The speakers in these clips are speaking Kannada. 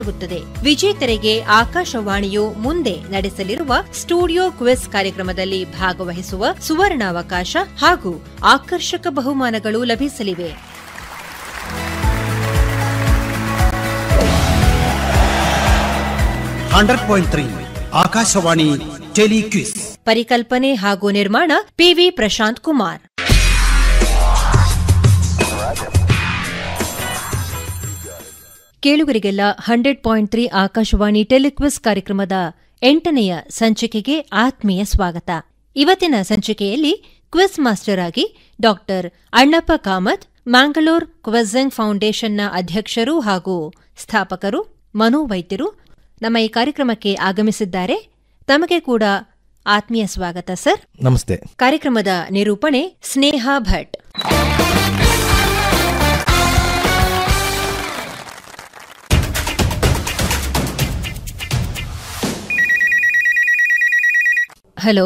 ಆಗುತ್ತದೆ ವಿಜೇತರಿಗೆ ಆಕಾಶವಾಣಿಯು ಮುಂದೆ ನಡೆಸಲಿರುವ ಸ್ಟುಡಿಯೋ ಕ್ವಿಜ್ ಕಾರ್ಯಕ್ರಮದಲ್ಲಿ ಭಾಗವಹಿಸುವ ಸುವರ್ಣಾವಕಾಶ ಹಾಗೂ ಆಕರ್ಷಕ ಬಹುಮಾನಗಳು ಲಭಿಸಲಿವೆ hundred point three Akashvani telequiz ಪರಿಕಲ್ಪನೆ ಹಾಗೂ ನಿರ್ಮಾಣ ಪಿವಿ ಪ್ರಶಾಂತ್ ಕುಮಾರ್ ಕೇಳುಗರಿಗೆಲ್ಲ hundred point three Akashvani telequiz ಕಾರ್ಯಕ್ರಮದ ಎಂಟನೆಯ ಸಂಚಿಕೆಗೆ ಆತ್ಮೀಯ ಸ್ವಾಗತ ಇವತ್ತಿನ ಸಂಚಿಕೆಯಲ್ಲಿ ಕ್ವಿಜ್ ಮಾಸ್ಟರ್ ಆಗಿ ಡಾಕ್ಟರ್ ಅಣ್ಣಪ್ಪ ಕಾಮತ್ ಮ್ಯಾಂಗಳೂರ್ ಕ್ವಿಝಿಂಗ್ ಫೌಂಡೇಶನ್ನ ಅಧ್ಯಕ್ಷರು ಹಾಗೂ ಸ್ಥಾಪಕರು ಮನೋವೈದ್ಯರು ನಮ್ಮ ಈ ಕಾರ್ಯಕ್ರಮಕ್ಕೆ ಆಗಮಿಸಿದ್ದಾರೆ ತಮಗೆ ಕೂಡ ಆತ್ಮೀಯ ಸ್ವಾಗತ ಸರ್ ನಮಸ್ತೆ ಕಾರ್ಯಕ್ರಮದ ನಿರೂಪಣೆ ಸ್ನೇಹ ಭಟ್ ಹಲೋ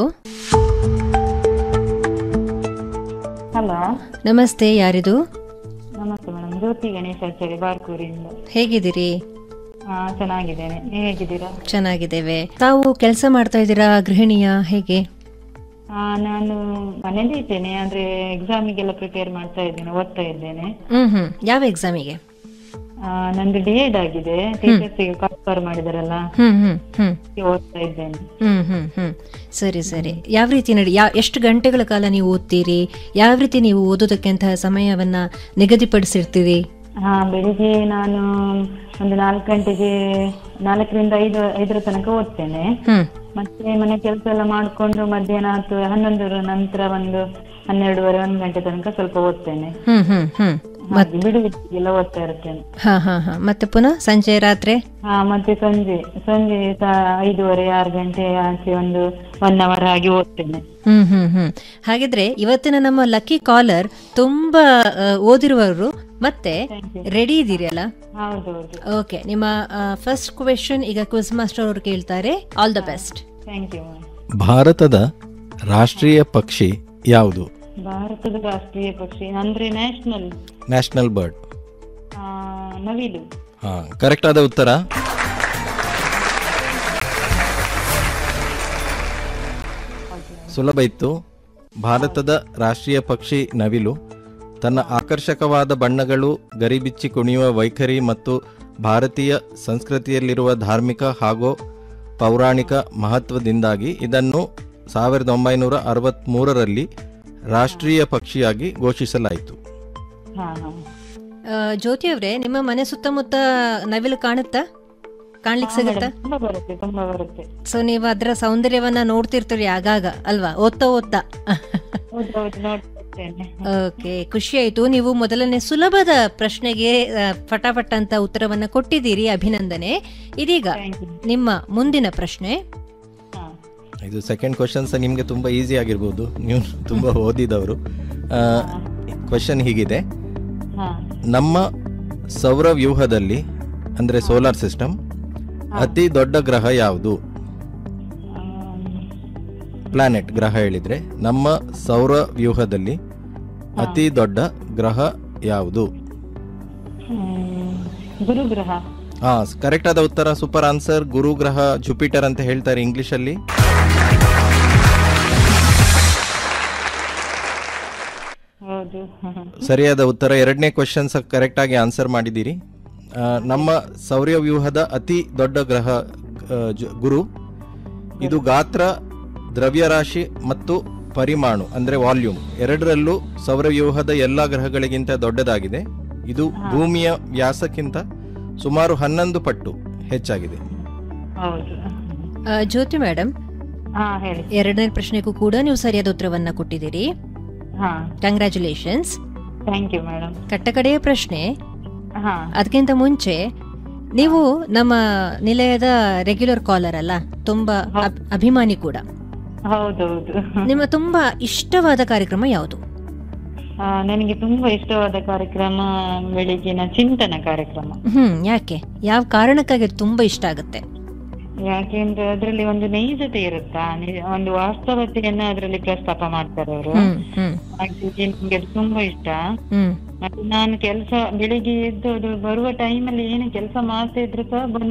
ಹಲೋ ನಮಸ್ತೆ ಯಾರಿದು ನಮಸ್ತೆ ಮೇಡಮ್ ಜ್ಯೋತಿ ಗಣೇಶಾಚಾರ್ಯ ಬಾರ್ಕೂರಿಂದ ಹೇಗಿದ್ದೀರಿ ಹಾ ಚೆನ್ನಾಗಿದ್ದೇನೆ ನೀವು ಹೇಗಿದ್ದೀರಾ ಚೆನ್ನಾಗಿದ್ದೇವೆ ತಾವು ಕೆಲಸ ಮಾಡ್ತಾ ಇದ್ದೀರಾ ಗೃಹಿಣಿಯ ಹೇಗೆ ಆ, ನಾನು ಮನೇಲಿ ಇದ್ದೇನೆ ಆದ್ರೆ ಎಕ್ಸಾಮಿಗೆಲ್ಲ ಪ್ರಿಪೇರ್ ಮಾಡ್ತಾ ಇದ್ದೇನೆ ಓದ್ತಾ ಇದ್ದೇನೆ ಹ್ಮ್ ಹ್ಮ್ ಯಾವ ಎಕ್ಸಾಮಿಗೆ ಆ, ನಂದು ಡಿ ಎಡ್ ಆಗಿದೆ ಟೀಚರ್ಸ್ ಕಾನ್ಫರ್ ಮಾಡಿದಾರಲ್ಲ ಹ್ಮ್ ಹ್ಮ್ ಹ್ಮ್ ಓದ್ತಾ ಇದ್ದೇನೆ ಹ್ಮ್ ಹ್ಮ್ ಹ್ಮ್ ಸರಿ ಸರಿ ಯಾವ ರೀತಿ ನಡಿ ಯಾ ಎಷ್ಟು ಗಂಟೆಗಳ ಕಾಲ ನೀವು ಓದ್ತೀರಿ ಯಾವ ರೀತಿ ನೀವು ಓದೋದಕ್ಕೆ ಅಂತಹ ಸಮಯವನ್ನ ನಿಗದಿಪಡಿಸಿರ್ತೀರಿ ಹಾ ಬೆಳಿಗ್ಗೆ ನಾನು ಒಂದು ನಾಲ್ಕು ಗಂಟೆಗೆ ನಾಲ್ಕರಿಂದ ಐದು ಐದರ ತನಕ ಓದ್ತೇನೆ ಹ್ಮ್ ಮತ್ತೆ ಮನೆ ಕೆಲಸ ಎಲ್ಲ ಮಾಡ್ಕೊಂಡು ಮಧ್ಯಾಹ್ನ ಹತ್ತು ಹನ್ನೊಂದರ ನಂತರ ಒಂದು ಹನ್ನೆರಡುವರೆ ಒಂದು ಗಂಟೆ ತನಕ ಸ್ವಲ್ಪ ಓದ್ತೇನೆ ಹ್ಮ್ ಹ್ಮ್ ಹ್ಮ್ ಹಾಗೆ ಬಿಡುವಿಲ್ಲ ಓದ್ತಾ ಇರ್ತೇನೆ ಹಾ ಹಾ ಹಾ ಮತ್ತೆ ಪುನಃ ಸಂಜೆ ರಾತ್ರಿ ಹಾ ಮತ್ತೆ ಸಂಜೆ ಸಂಜೆ ಸಹ ಐದೂವರೆ ಆರು ಗಂಟೆ ಆಚೆ ಒಂದು ಒನ್ ಅವರ್ ಆಗಿ ಓದ್ತೇನೆ ಹ್ಮ್ ಹ್ಮ್ ಹ್ಮ್ ಹಾಗಿದ್ರೆ ಇವತ್ತಿನ ನಮ್ಮ ಲಕ್ಕಿ ಕಾಲರ್ ತುಂಬಾ ಆ, ಓದಿರುವವರು ಮತ್ತೆ ರೆಡಿ ಇದ್ದೀರಿ ಅಲ್ಲ ಹೌದೌದು ಓಕೆ ನಿಮ್ಮ ಫಸ್ಟ್ ಕ್ವೆಶನ್ ಈಗ ಕ್ವಿಜ್ ಮಾಸ್ಟರ್ ಅವರು ಕೇಳ್ತಾರೆ all the best thank you ಭಾರತದ ರಾಷ್ಟ್ರೀಯ ಪಕ್ಷಿ ಯಾವುದು ಭಾರತದ ರಾಷ್ಟ್ರೀಯ ಪಕ್ಷಿ ಅಂದ್ರೆ ನ್ಯಾಷನಲ್ ನ್ಯಾಷನಲ್ ಬರ್ಡ್ ನವಿಲು ಹಾ ಕರೆಕ್ಟ್ ಆದ ಉತ್ತರ ಸುಲಭ ಇತ್ತು ಭಾರತದ ರಾಷ್ಟ್ರೀಯ ಪಕ್ಷಿ ನವಿಲು ತನ್ನ ಆಕರ್ಷಕವಾದ ಬಣ್ಣಗಳು ಗರಿಬಿಚ್ಚಿ ಕುಣಿಯುವ ವೈಖರಿ ಮತ್ತು ಭಾರತೀಯ ಸಂಸ್ಕೃತಿಯಲ್ಲಿರುವ ಧಾರ್ಮಿಕ ಹಾಗೂ ಪೌರಾಣಿಕ ಮಹತ್ವದಿಂದಾಗಿ ಇದನ್ನು ಸಾವಿರದ ಒಂಬೈನೂರ ಅರವತ್ತ್ಮೂರರಲ್ಲಿ ರಾಷ್ಟ್ರೀಯ ಪಕ್ಷಿಯಾಗಿ ಘೋಷಿಸಲಾಯಿತು ಹಾ ಹಾ ಆ, ಜ್ಯೋತಿ ಅವರೇ ನಿಮ್ಮ ಮನೆ ಸುತ್ತಮುತ್ತ ನವಿಲು ಕಾಣುತ್ತಾ ಕಾಣ್ಲಿಕ್ಕೆ ಸಿಗುತ್ತಾ ತುಂಬಾ ಬರುತ್ತೆ ತುಂಬಾ ಬರುತ್ತೆ ಸೊ ನೀವು ಅದರ ಸೌಂದರ್ಯವನ್ನ ನೋಡ್ತಿರ್ತೀರಿ ಆಗಾಗ ಅಲ್ವಾ ಓದ್ತಾ ಓದ್ತಾ ಹೌದೌದು ನೋಡ್ತಿರ್ತೇನೆ ಓಕೆ ಖುಷಿ ಆಯ್ತು ನೀವು ಮೊದಲನೇ ಸುಲಭದ ಪ್ರಶ್ನೆಗೆ ಆ, ಫಟಾಫಟ್ ಅಂತ ಉತ್ತರವನ್ನ ಕೊಟ್ಟಿದ್ದೀರಿ ಅಭಿನಂದನೆ ಇದೀಗ ಥ್ಯಾಂಕ್ ಯು ನಿಮ್ಮ ಮುಂದಿನ ಪ್ರಶ್ನೆ ಹಾ ಇದು ಸೆಕೆಂಡ್ ಕ್ವಶನ್ಸ್ ನಿಮಗೆ ತುಂಬ ಈಸಿ ಆಗಿರ್ಬೋದು ನೀವು ತುಂಬ ಓದಿದವರು ಕ್ವಶನ್ ಹೀಗಿದೆ ಹಾ ನಮ್ಮ ಸೌರ ವ್ಯೂಹದಲ್ಲಿ ಅಂದರೆ ಸೋಲಾರ್ ಸಿಸ್ಟಮ್ ಅತಿ ದೊಡ್ಡ ಗ್ರಹ ಯಾವುದು ಆಮ್, ಪ್ಲಾನೆಟ್ ಗ್ರಹ ಹೇಳಿದ್ರೆ ನಮ್ಮ ಸೌರ ವ್ಯೂಹದಲ್ಲಿ ಅತಿ ದೊಡ್ಡ ಗ್ರಹ ಯಾವುದು ಹ್ಮ್, ಗುರುಗ್ರಹ ಹಾ ಕರೆಕ್ಟ್ ಆದ ಉತ್ತರ ಸೂಪರ್ ಆನ್ಸರ್ ಗುರು ಗ್ರಹ ಜುಪಿಟರ್ ಅಂತ ಹೇಳ್ತಾರೆ ಇಂಗ್ಲಿಷಲ್ಲಿ ಹೌದು ಸರಿಯಾದ ಉತ್ತರ ಎರಡನೇ ಕ್ವಶನ್ ಕರೆಕ್ಟ್ ಆಗಿ ಆನ್ಸರ್ ಮಾಡಿದ್ದೀರಿ ಆ, ನಮ್ಮ ಸೌರವ್ಯೂಹದ ಅತಿ ದೊಡ್ಡ ಗ್ರಹ ಆ, ಜ- ಗುರು ಇದು ಗಾತ್ರ ದ್ರವ್ಯರಾಶಿ ಮತ್ತು ಪರಿಮಾಣು ಅಂದ್ರೆ ವಾಲ್ಯೂಮ್ ಎರಡರಲ್ಲೂ ಸೌರವ್ಯೂಹದ ಎಲ್ಲ ಗ್ರಹಗಳಿಗಿಂತ ದೊಡ್ಡದಾಗಿದೆ ಇದು ಭೂಮಿಯ ವ್ಯಾಸಕ್ಕಿಂತ ಸುಮಾರು ಹನ್ನೊಂದು ಪಟ್ಟು ಹೆಚ್ಚಾಗಿದೆ ಹೌದು ಆ, ಜ್ಯೋತಿ ಮೇಡಮ್ ಹಾ ಹೇಳಿ ಎರಡನೇ ಪ್ರಶ್ನೆಗೂ ಕೂಡ ನೀವು ಸರಿಯಾದ ಉತ್ತರವನ್ನ ಕೊಟ್ಟಿದ್ದೀರಿ ಹಾ ಕಂಗ್ರ್ಯಾಚುಲೇಷನ್ಸ್ ಥ್ಯಾಂಕ್ ಯು ಮೇಡಮ್ ಕಟ್ಟಕಡೆಯ ಪ್ರಶ್ನೆ ಹಾ ಅದಕ್ಕಿಂತ ಮುಂಚೆ ನೀವು ನಮ್ಮ ನಿಲಯದ ರೆಗ್ಯುಲರ್ ಕಾಲರ್ ಅಲ್ಲ ತುಂಬಾ ಅಬ್- ಅಭಿಮಾನಿ ಕೂಡ ಹೌದೌದು ನಿಮ್ಮ ತುಂಬಾ ಇಷ್ಟವಾದ ಕಾರ್ಯಕ್ರಮ ಯಾವುದು ಆ, ನನಗೆ ತುಂಬಾ ಇಷ್ಟವಾದ ಕಾರ್ಯಕ್ರಮ ಬೆಳಿಗ್ಗಿನ ಚಿಂತನ ಕಾರ್ಯಕ್ರಮ ಹ್ಮ್ ಯಾಕೆ ಯಾವ ಕಾರಣಕ್ಕಾಗಿ ಅದು ತುಂಬಾ ಇಷ್ಟ ಆಗುತ್ತೆ ಯಾಕೆಂದ್ರೆ ಅದರಲ್ಲಿ ಒಂದು ನೈಜತೆ ಇರುತ್ತಾ ನಿ- ಒಂದು ವಾಸ್ತವತೆಯನ್ನ ಅದರಲ್ಲಿ ಪ್ರಸ್ತಾಪ ಮಾಡ್ತಾರೆ ಅವರು ಹ್ಮ್ ಹ್ಮ್ ಹಾಗಾಗಿ ನಿಮ್ಗೆ ಅದು ತುಂಬಾ ಇಷ್ಟ ಹ್ಮ್ ಮತ್ತೆ ನಾನು ಕೆಲಸ ಬೆಳಿಗ್ಗೆ ಎದ್ದು ಅದು ಬರುವ ಟೈಮಲ್ಲಿ ಏನು ಕೆಲಸ ಮಾಡ್ತಾ ಇದ್ರು ಸಹ ಬಂದು